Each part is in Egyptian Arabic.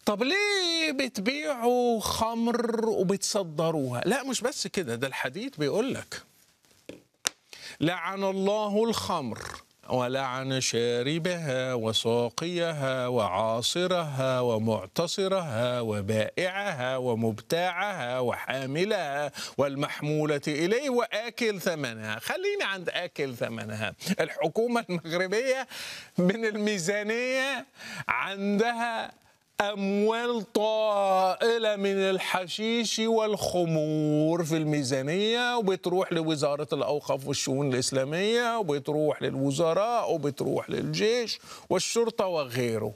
طب ليه بتبيعوا خمر وبتصدروها لا مش بس كده ده الحديث بيقول لك لعن الله الخمر ولعن شاربها وساقيها وعاصرها ومعتصرها وبائعها ومبتاعها وحاملها والمحمولة إليه وآكل ثمنها خليني عند آكل ثمنها الحكومة المغربية من الميزانية عندها أموال طائلة من الحشيش والخمور في الميزانية وبتروح لوزارة الأوقاف والشؤون الإسلامية وبتروح للوزراء وبتروح للجيش والشرطة وغيره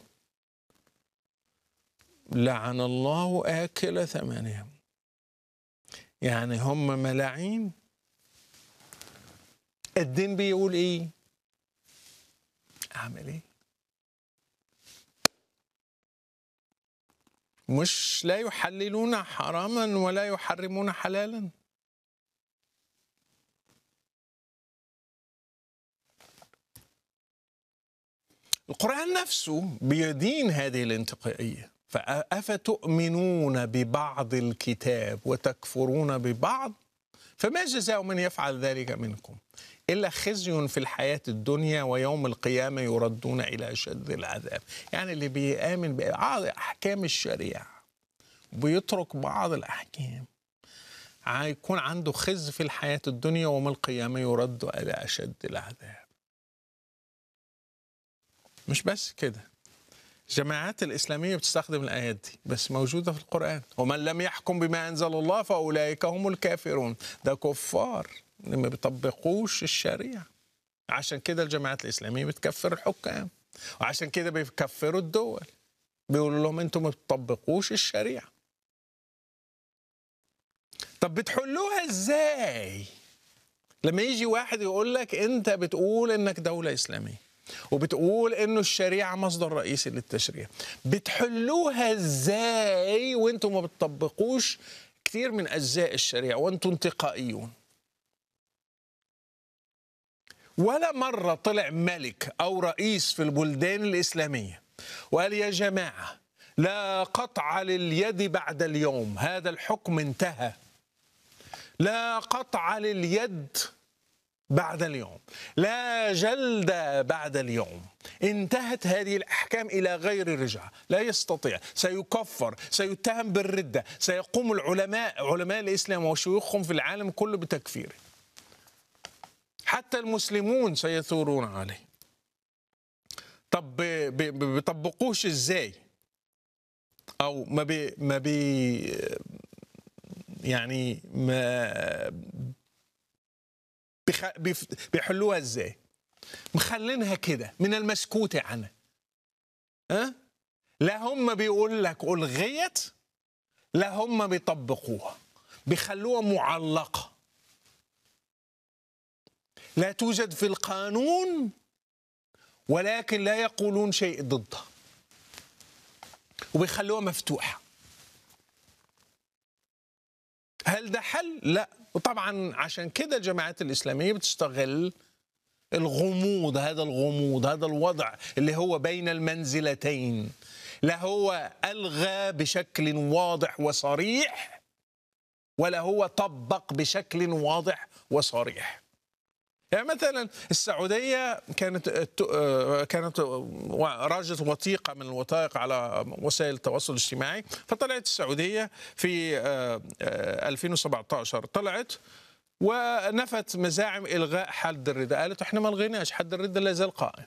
لعن الله آكل ثمنهم يعني هم ملاعين الدين بيقول ايه اعمل ايه مش لا يحللون حراما ولا يحرمون حلالا القرآن نفسه بيدين هذه الانتقائية فأفتؤمنون ببعض الكتاب وتكفرون ببعض فما جزاء من يفعل ذلك منكم إلا خزي في الحياة الدنيا ويوم القيامة يردون إلى أشد العذاب يعني اللي بيآمن ببعض أحكام الشريعة بيترك بعض الأحكام هيكون عنده خزي في الحياة الدنيا ويوم القيامة يرد إلى أشد العذاب مش بس كده الجماعات الإسلامية بتستخدم الآيات دي بس موجودة في القرآن ومن لم يحكم بما أنزل الله فأولئك هم الكافرون ده كفار ما بيطبقوش الشريعة عشان كده الجماعات الإسلامية بتكفر الحكام وعشان كده بيكفروا الدول بيقولوا لهم انتم ما بتطبقوش الشريعة طب بتحلوها ازاي لما يجي واحد يقول لك انت بتقول انك دولة إسلامية وبتقول انه الشريعه مصدر رئيسي للتشريع بتحلوها ازاي وانتم ما بتطبقوش كثير من اجزاء الشريعه وانتم انتقائيون ولا مره طلع ملك او رئيس في البلدان الاسلاميه وقال يا جماعه لا قطع لليد بعد اليوم هذا الحكم انتهى لا قطع لليد بعد اليوم لا جلد بعد اليوم انتهت هذه الأحكام إلى غير رجعة لا يستطيع سيكفر سيتهم بالردة سيقوم العلماء علماء الإسلام وشيوخهم في العالم كله بتكفيره حتى المسلمون سيثورون عليه طب بيطبقوش ازاي او ما بي ما بي يعني ما بخ... بيف... بيحلوها ازاي مخلينها كده من المسكوت عنها أه؟ لا هم بيقول لك الغيت لا هم بيطبقوها بيخلوها معلقه لا توجد في القانون ولكن لا يقولون شيء ضدها وبيخلوها مفتوحه هل ده حل؟ لا وطبعا عشان كده الجماعات الإسلامية بتستغل الغموض هذا الغموض هذا الوضع اللي هو بين المنزلتين لا هو ألغى بشكل واضح وصريح ولا هو طبق بشكل واضح وصريح يعني مثلا السعودية كانت كانت راجت وثيقة من الوثائق على وسائل التواصل الاجتماعي فطلعت السعودية في 2017 طلعت ونفت مزاعم إلغاء حد الردة قالت احنا ما لغيناش حد الردة لا زال قائم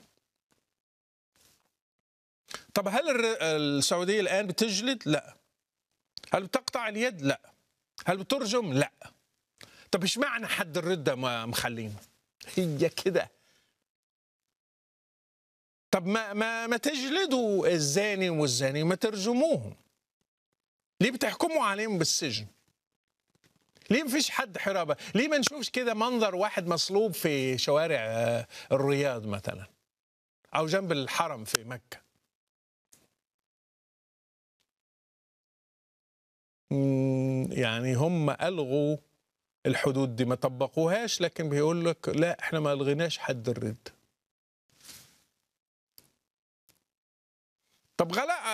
طب هل السعودية الآن بتجلد؟ لا هل بتقطع اليد؟ لا هل بترجم؟ لا طب ايش معنى حد الردة ما مخلينه؟ هي كده طب ما ما ما تجلدوا الزاني والزاني ما ترجموهم ليه بتحكموا عليهم بالسجن ليه ما فيش حد حرابه ليه ما نشوفش كده منظر واحد مصلوب في شوارع الرياض مثلا او جنب الحرم في مكه يعني هم الغوا الحدود دي ما طبقوهاش لكن بيقول لك لا احنا ما الغيناش حد الرد طب غلاء